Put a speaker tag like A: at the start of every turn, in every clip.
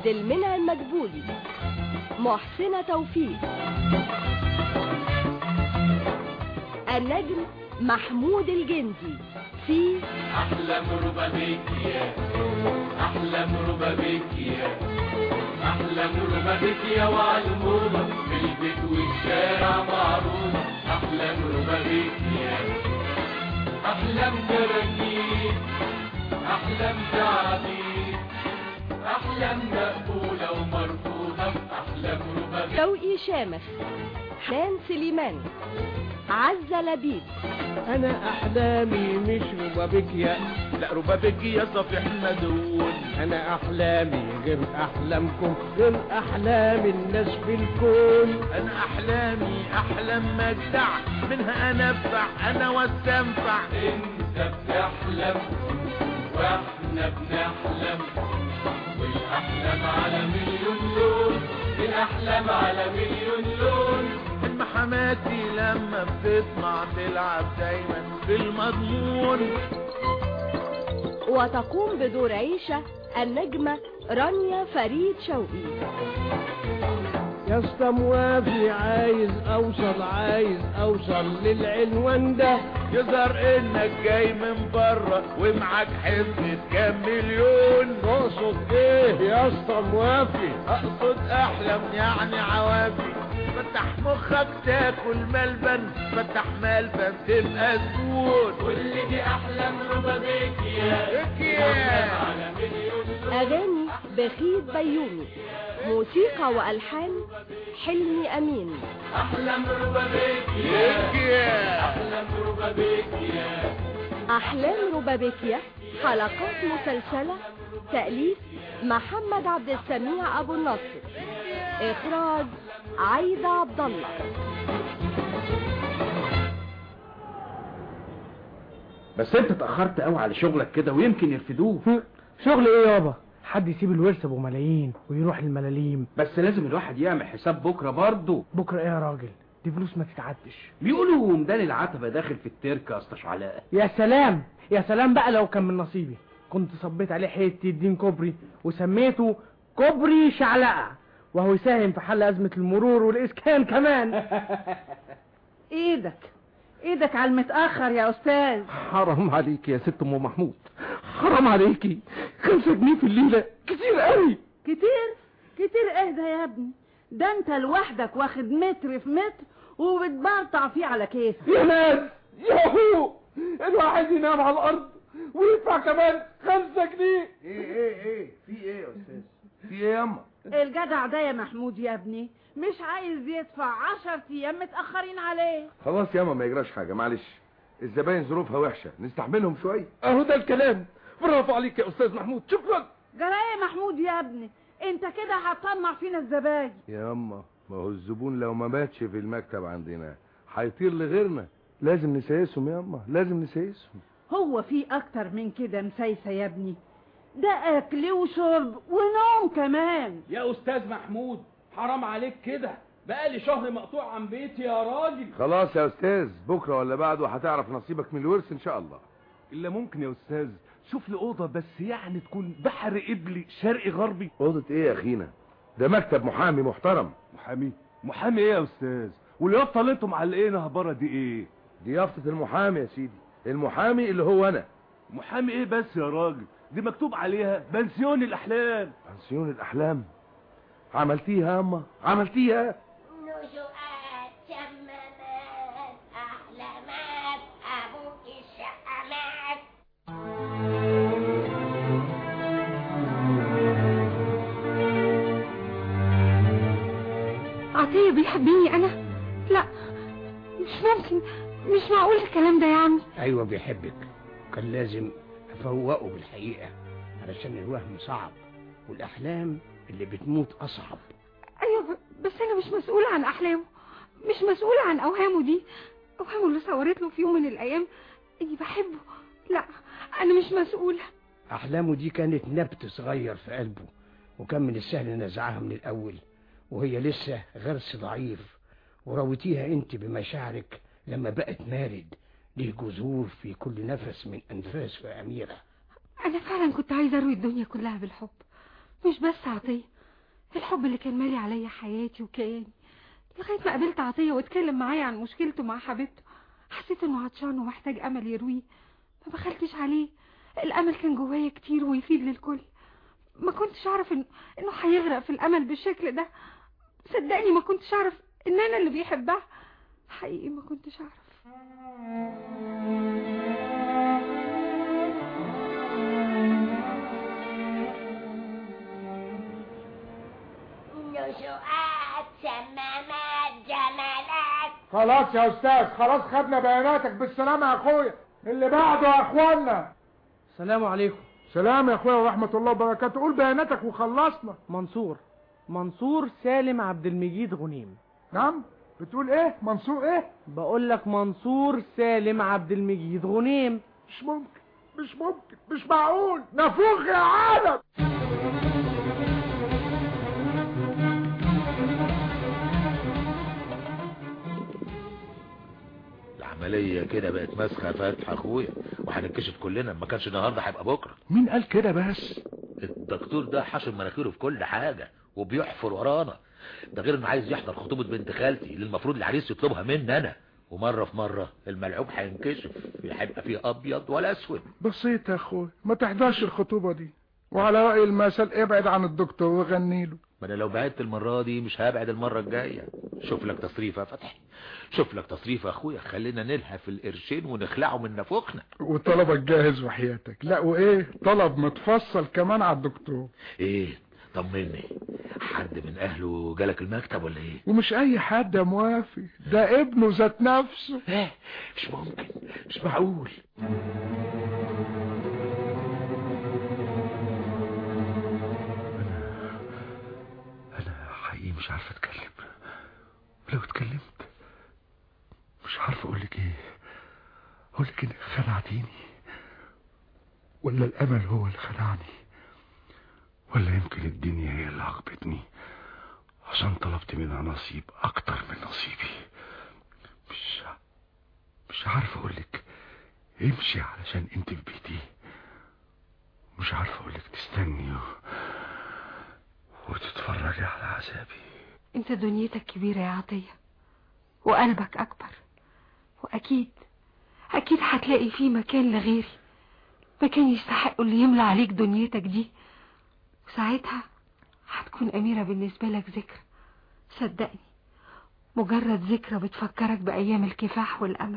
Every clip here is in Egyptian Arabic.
A: عبد المنعم المدبولي محسنة توفيق النجم محمود الجندي في
B: أحلم ربابيكيا أحلم ربابيكيا أحلم ربابيكيا وعلمومة في البيت والشارع معروفة أحلم ربابيكيا أحلم كراكيب أحلم تعابير أحلم مقبولة ومرفوضة أحلم ربابيكيا
A: توقي شامخ حنان سليمان عزة لبيب
C: انا احلامي مش ربابيكيا
B: لا ربابيكيا صفيح مدون
C: انا احلامي غير احلامكم غير احلام الناس في الكون
B: انا احلامي احلام مجدع منها انفع انا واستنفع انت بتحلم واحنا بنحلم والاحلام على مليون لون الاحلام على مليون لون ام حماتي لما بتطمع تلعب دايما بالمضمون
A: وتقوم بدور عيشة النجمة رانيا فريد شوقي
C: يا اسطى موافي عايز اوصل عايز اوصل للعنوان ده
B: يظهر انك جاي من بره ومعاك حزمة كام مليون
C: تقصد ايه يا اسطى موافي
B: اقصد احلم يعني عوافي فتح مخك تاكل ملبن فتح ملبن تبقى زبون كل دي احلام ربابيكيا
C: إكيا.
B: على مليون لون.
A: أغاني بخيت بيومي موسيقى وألحان حلمي أمين
B: احلام ربابيكيا
C: إكيا.
B: احلام ربابيكيا
A: أحلام ربابيكيا حلقات مسلسلة تأليف محمد عبد السميع أبو النصر إخراج عايدة عبد الله
D: بس انت اتأخرت قوي على شغلك كده ويمكن يرفدوه
E: شغل ايه يابا حد يسيب الورث ابو ملايين ويروح الملاليم
D: بس لازم الواحد يعمل حساب بكرة برضه
E: بكره ايه يا راجل دي فلوس ما تتعدش
D: بيقولوا ميدان العتبة داخل في التركة اسطى علاء
E: يا سلام يا سلام بقى لو كان من نصيبي كنت صبيت عليه حته دين كوبري وسميته كوبري شعلقه وهو يساهم في حل ازمه المرور والاسكان كمان
F: ايدك ايدك على المتأخر يا استاذ
C: حرام عليك يا ست ام محمود حرام عليكي خمسة جنيه في الليلة كتير قوي
F: كتير كتير اهدى يا ابني ده انت لوحدك واخد متر في متر وبتبرطع فيه على كيفك
C: يا ناس ياهو الواحد ينام على الارض ويدفع كمان خمسة جنيه
B: ايه ايه ايه في ايه يا استاذ في ايه ياما
F: الجدع ده يا محمود يا ابني مش عايز يدفع عشر ايام متأخرين عليه
G: خلاص ياما ما يجراش حاجة معلش الزباين ظروفها وحشة نستحملهم شوية
C: اهو ده الكلام برافو عليك يا استاذ محمود شكرا
F: جرى يا محمود يا ابني انت كده هتطمع فينا الزباين
G: ياما ما هو الزبون لو ما ماتش في المكتب عندنا هيطير لغيرنا لازم نسيسهم ياما لازم نسيسهم
F: هو في اكتر من كده مسايسة يا ابني ده اكل وشرب ونوم كمان
H: يا استاذ محمود حرام عليك كده بقالي شهر مقطوع عن بيتي يا راجل
G: خلاص يا استاذ بكرة ولا بعده هتعرف نصيبك من الورث ان شاء الله
I: الا ممكن يا استاذ شوف لي اوضه بس يعني تكون بحر قبلي شرقي غربي
G: اوضة ايه يا اخينا ده مكتب محامي محترم
I: محامي محامي ايه يا استاذ واليافطه اللي انتم معلقينها بره دي ايه
G: دي يافطة المحامي يا سيدي المحامي اللي هو انا
I: محامي ايه بس يا راجل دي مكتوب عليها بنسيون الاحلام
G: بنسيون الاحلام عملتيها ياما عملتيها
J: نشوءات شمامات أحلامات أبوك الشقامات
K: عطية بيحبني أنا لا مش ممكن مش معقول الكلام ده يا عمي
L: ايوه بيحبك كان لازم افوقه بالحقيقة علشان الوهم صعب والاحلام اللي بتموت اصعب
K: أيوة ب- بس أنا مش مسؤولة عن أحلامه مش مسؤولة عن أوهامه دي أوهامه اللي صورت له في يوم من الأيام إني بحبه لا أنا مش مسؤولة
L: احلامه دي كانت نبت صغير في قلبه وكان من السهل نزعها من الاول وهي لسه غرس ضعيف ورويتيها انت بمشاعرك لما بقت مارد ليه جذور في كل نفس من انفاس واميره
K: أنا فعلا كنت عايزة أروي الدنيا كلها بالحب مش بس عطية الحب اللي كان مالي عليا حياتي وكياني لغاية ما قابلت عطية واتكلم معايا عن مشكلته مع حبيبته حسيت انه عطشان ومحتاج امل يرويه ما بخلتش عليه الامل كان جوايا كتير ويفيد للكل ما كنتش اعرف إن... انه هيغرق في الامل بالشكل ده صدقني ما كنتش اعرف ان انا اللي بيحبها حقيقي ما كنتش اعرف
J: نشوءات شمامات جمالات
C: خلاص يا استاذ خلاص خدنا بياناتك بالسلامة يا اخويا اللي بعده يا اخوانا
E: السلام عليكم
C: سلام يا اخويا ورحمة الله وبركاته قول بياناتك وخلصنا
E: منصور منصور سالم عبد المجيد غنيم
C: نعم بتقول ايه منصور ايه
E: بقول لك منصور سالم عبد المجيد غنيم
C: مش ممكن مش ممكن مش معقول نفوخ يا عالم
B: العملية كده بقت مسخة فتح اخويا وهنتكشف كلنا ما كانش النهاردة هيبقى بكرة
G: مين قال كده بس
B: الدكتور ده حاشر مناخيره في كل حاجة وبيحفر ورانا ده غير انه عايز يحضر خطوبة بنت خالتي اللي المفروض العريس يطلبها مني انا ومرة في مرة الملعوب هينكشف هيبقى فيه ابيض ولا اسود
C: بسيط يا اخويا ما تحضرش الخطوبة دي وعلى رأي المثل ابعد عن الدكتور وغني له
B: ما انا لو بعدت المرة دي مش هبعد المرة الجاية شوف لك تصريف يا فتحي شوف لك تصريف يا اخويا خلينا نلهى في القرشين ونخلعه من نافوخنا
C: وطلبك جاهز وحياتك لا وايه طلب متفصل كمان على الدكتور
B: ايه طمني حد من اهله جالك المكتب ولا ايه
C: ومش اي حد يا موافي ده ابنه ذات نفسه
B: ايه مش ممكن مش معقول
G: انا حقيقي مش عارف اتكلم لو اتكلمت مش عارف اقولك ايه اقولك انك خدعتيني ولا الامل هو اللي خدعني ولا يمكن الدنيا هي اللي عاقبتني عشان طلبت منها نصيب اكتر من نصيبي مش مش عارف اقولك امشي علشان انت في بيتي مش عارف اقولك تستني و... وتتفرجي على عذابي
K: انت دنيتك كبيرة يا عطية وقلبك اكبر واكيد اكيد هتلاقي فيه مكان لغيري مكان يستحق اللي يملى عليك دنيتك دي وساعتها هتكون أميرة بالنسبة لك ذكرى صدقني مجرد ذكرى بتفكرك بأيام الكفاح والأمل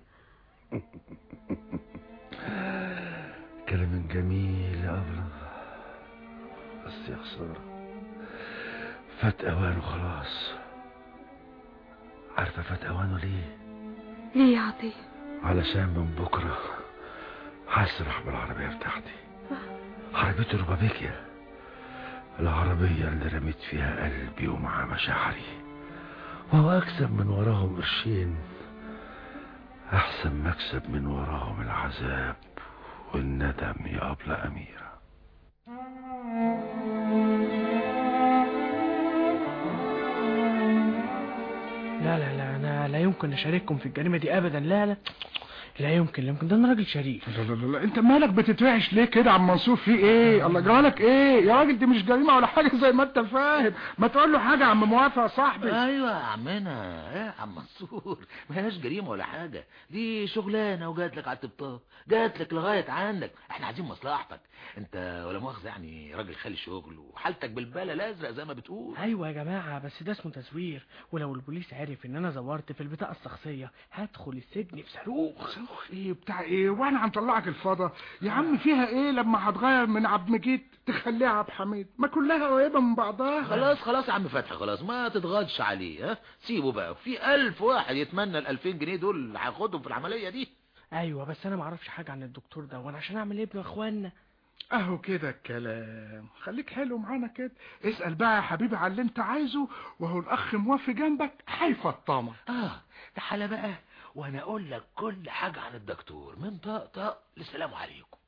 G: كلام جميل يا أبلة بس يا خسارة فات أوانه خلاص عارفة فات أوانه ليه
K: ليه يا عطية
G: علشان من بكرة هسرح بالعربية بتاعتي عربية الربابيكيا العربية اللي رميت فيها قلبي ومع مشاعري وهو أكسب من وراهم قرشين أحسن ما أكسب من وراهم العذاب والندم يا أبلة أميرة
E: لا لا لا انا لا يمكن اشارككم في الجريمه دي ابدا لا لا لا يمكن لا يمكن ده انا راجل شريف
C: لا لا لا, لا. انت مالك بتترعش ليه كده عم منصور في ايه الله جرالك ايه يا راجل دي مش جريمه ولا حاجه زي ما انت فاهم ما تقول له حاجه يا عم موافق يا صاحبي
B: ايوه يا عمنا ايه يا عم منصور ما هياش جريمه ولا حاجه دي شغلانه وجات لك على الطبطاب جات لك لغايه عندك احنا عايزين مصلحتك انت ولا مؤاخذه يعني راجل خالي شغل وحالتك بالبلا الازرق زي ما بتقول
E: ايوه يا جماعه بس ده اسمه تزوير ولو البوليس عرف ان انا زورت في البطاقه الشخصيه هدخل السجن في صاروخ
C: صاروخ ايه بتاع ايه وانا هنطلعك الفضا يا عم فيها ايه لما هتغير من عبد مجيد تخليها عبد حميد ما كلها قريبه من بعضها
B: خلاص خلاص يا عم فتحي خلاص ما تضغطش عليه ها سيبه بقى في ألف واحد يتمنى الألفين جنيه دول اللي هياخدهم في العملية دي
E: ايوه بس انا ما اعرفش حاجه عن الدكتور ده وانا عشان اعمل ابن اخوانا
C: اهو كده الكلام خليك حلو معانا كده اسأل بقى يا حبيبي على اللي انت عايزه وهو الاخ موافي جنبك هيفطمك
B: اه تعالى بقى وانا اقول لك كل حاجة عن الدكتور من طقطق للسلام عليكم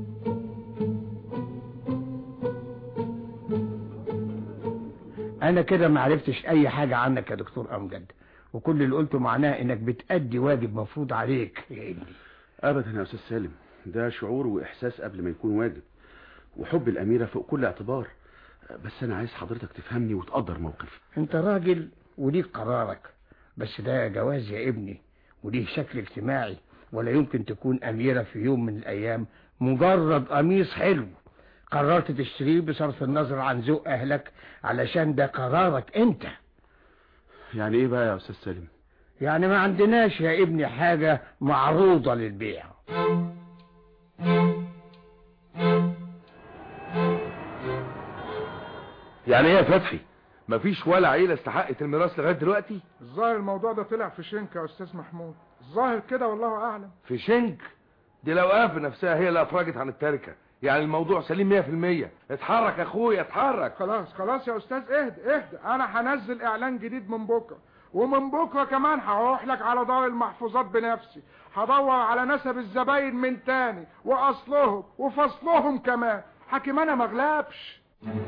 L: انا كده ما عرفتش اي حاجة عنك يا دكتور امجد وكل اللي قلته معناه انك بتأدي واجب مفروض عليك يا ابني
D: ابدا يا استاذ سالم ده شعور واحساس قبل ما يكون واجب وحب الاميره فوق كل اعتبار بس انا عايز حضرتك تفهمني وتقدر موقفي
L: انت راجل وليك قرارك بس ده جواز يا ابني وليه شكل اجتماعي ولا يمكن تكون أميرة في يوم من الأيام مجرد قميص حلو قررت تشتريه بصرف النظر عن ذوق أهلك علشان ده قرارك أنت
D: يعني ايه بقى يا استاذ سالم
L: يعني ما عندناش يا ابني حاجة معروضة للبيع
I: يعني ايه يا فتحي مفيش ولا عيله استحقت الميراث لغايه دلوقتي
C: الظاهر الموضوع ده طلع في شنك يا استاذ محمود الظاهر كده والله اعلم
I: في شنك دي الاوقاف نفسها هي اللي افرجت عن التركه يعني الموضوع سليم 100% اتحرك يا اخويا اتحرك
C: خلاص خلاص يا استاذ اهد اهد انا هنزل اعلان جديد من بكره ومن بكره كمان هروح لك على دار المحفوظات بنفسي هدور على نسب الزباين من تاني واصلهم وفصلهم كمان حكيم انا مغلبش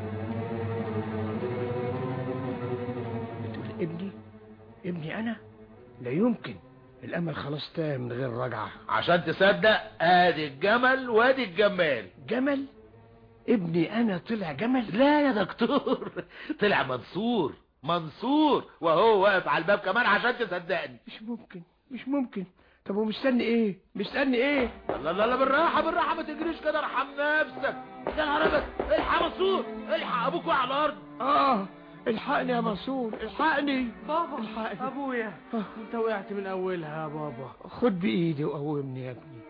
L: بتقول ابني ابني أنا لا يمكن الأمل خلاص تاه من غير رجعة
B: عشان تصدق ادي الجمل وادي الجمال
L: جمل ابني أنا طلع جمل
B: لا يا دكتور طلع منصور منصور وهو واقف على الباب كمان عشان تصدقني
L: مش ممكن مش ممكن طب ومستني ايه مستني ايه
B: لا لا لا بالراحة بالراحة ما تجريش كده ارحم نفسك يا نهار ابيض الحق منصور الحق ابوك وقع على الارض
L: اه الحقني يا منصور الحقني
E: بابا
L: الحقني
E: ابويا انت وقعت من اولها يا بابا
L: خد بايدي وقومني يا ابني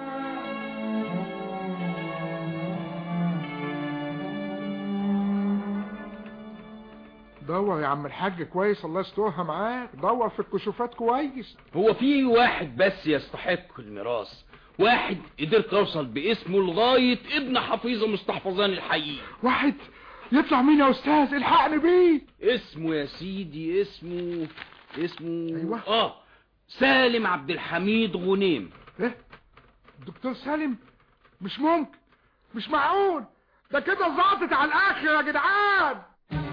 C: دور يا عم الحاج كويس الله يسترها معاك دور في الكشوفات كويس
H: هو في واحد بس يستحق الميراث واحد قدرت اوصل باسمه لغاية ابن حفيظة مستحفظان الحقيقي
C: واحد يطلع مين يا استاذ الحقني بيه
H: اسمه يا سيدي اسمه اسمه
C: أيوة.
H: اه سالم عبد الحميد غنيم
C: ايه الدكتور سالم مش ممكن مش معقول ده كده ظبطت على الاخر يا جدعان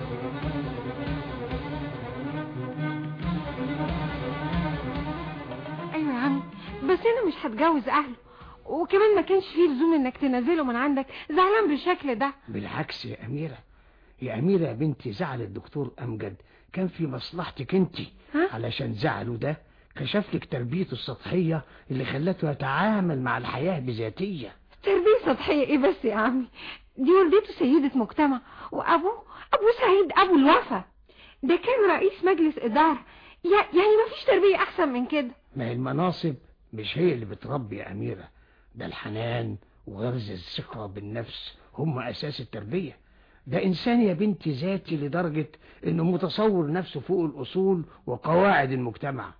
K: ايوه يا عم بس انا مش هتجوز اهله وكمان ما كانش فيه لزوم انك تنزله من عندك زعلان بالشكل ده
L: بالعكس يا أميرة يا أميرة يا بنتي زعل الدكتور أمجد كان في مصلحتك انت
K: ها؟
L: علشان زعله ده كشف لك تربيته السطحية اللي خلته يتعامل مع الحياة بذاتية
K: تربية سطحية ايه بس يا عمي دي والدته سيدة مجتمع وابوه ابوه سعيد ابو الوفا ده كان رئيس مجلس ادارة يا- يعني ما فيش تربية احسن من كده
L: ما هي المناصب مش هي اللي بتربي يا أميرة ده الحنان وغرز الثقة بالنفس هم أساس التربية ده إنسان يا بنتي ذاتي لدرجة إنه متصور نفسه فوق الأصول وقواعد المجتمع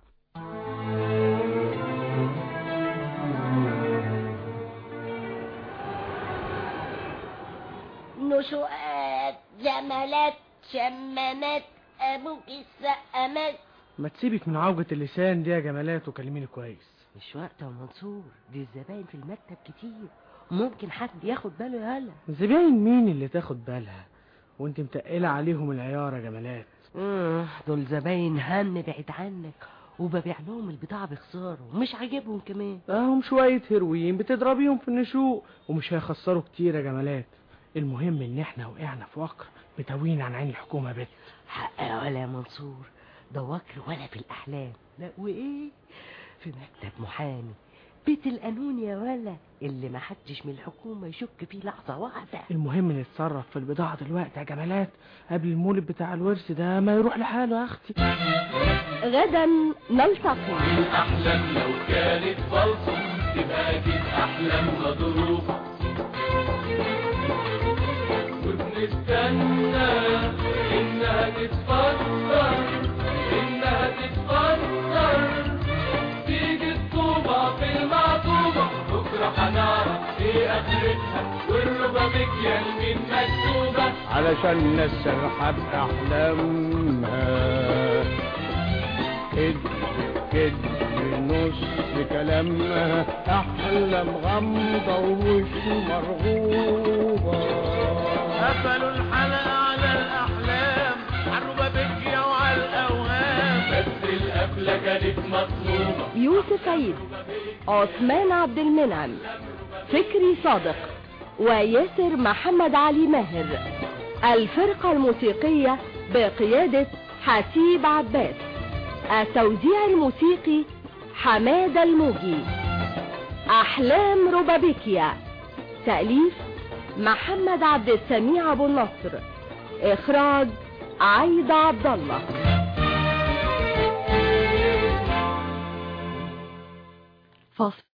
J: نشوءات جمالات شمامات ابوك السقامات
E: ما تسيبك من عوجة اللسان دي يا جمالات وكلميني كويس
M: مش وقت يا منصور دي الزباين في المكتب كتير ممكن حد ياخد باله يالا
E: زباين مين اللي تاخد بالها وانت متقلة عليهم العيار يا جمالات
M: آه، دول زباين هم بعيد عنك وببيع لهم البضاعة بخسارة ومش عاجبهم كمان
E: اهم شوية هيروين بتضربيهم في النشوء ومش هيخسروا كتير يا جمالات المهم ان احنا وقعنا في وقر بتوين عن عين الحكومة بت
M: حق ولا يا منصور ده وكر ولا في الأحلام لا وإيه في مكتب محامي بيت القانون يا ولا اللي ما حدش من الحكومة يشك فيه لحظة واحدة
E: المهم نتصرف في البضاعة دلوقتي يا جمالات قبل المولد بتاع الورث ده ما يروح لحاله يا اختي
A: غدا نلتقي
N: أحلام لو كانت بلطم تبقى أكيد أحلامنا ظروف وبنستنى إنها تتفكر إنها تتفكر تيجي الطوبة في المعطوبة بكرة هنعرف إيه آخرتها والربابيك يا المين مكتوبة
L: علشان نسرح بأحلامها كد كد نص كلامها أحلام غامضة ومش مرغوبة
N: قفلوا الحلقة على الأحلام عالربابيكيا وعلى الأوهام بس القفلة كانت مطلوبة
A: يوسف عيد عثمان عبد المنعم فكري صادق وياسر محمد علي ماهر الفرقة الموسيقية بقيادة حسيب عباس التوزيع الموسيقي حمادة الموجي أحلام روبابيكيا تأليف محمد عبد السميع أبو النصر إخراج عايدة عبد الله
O: فاصل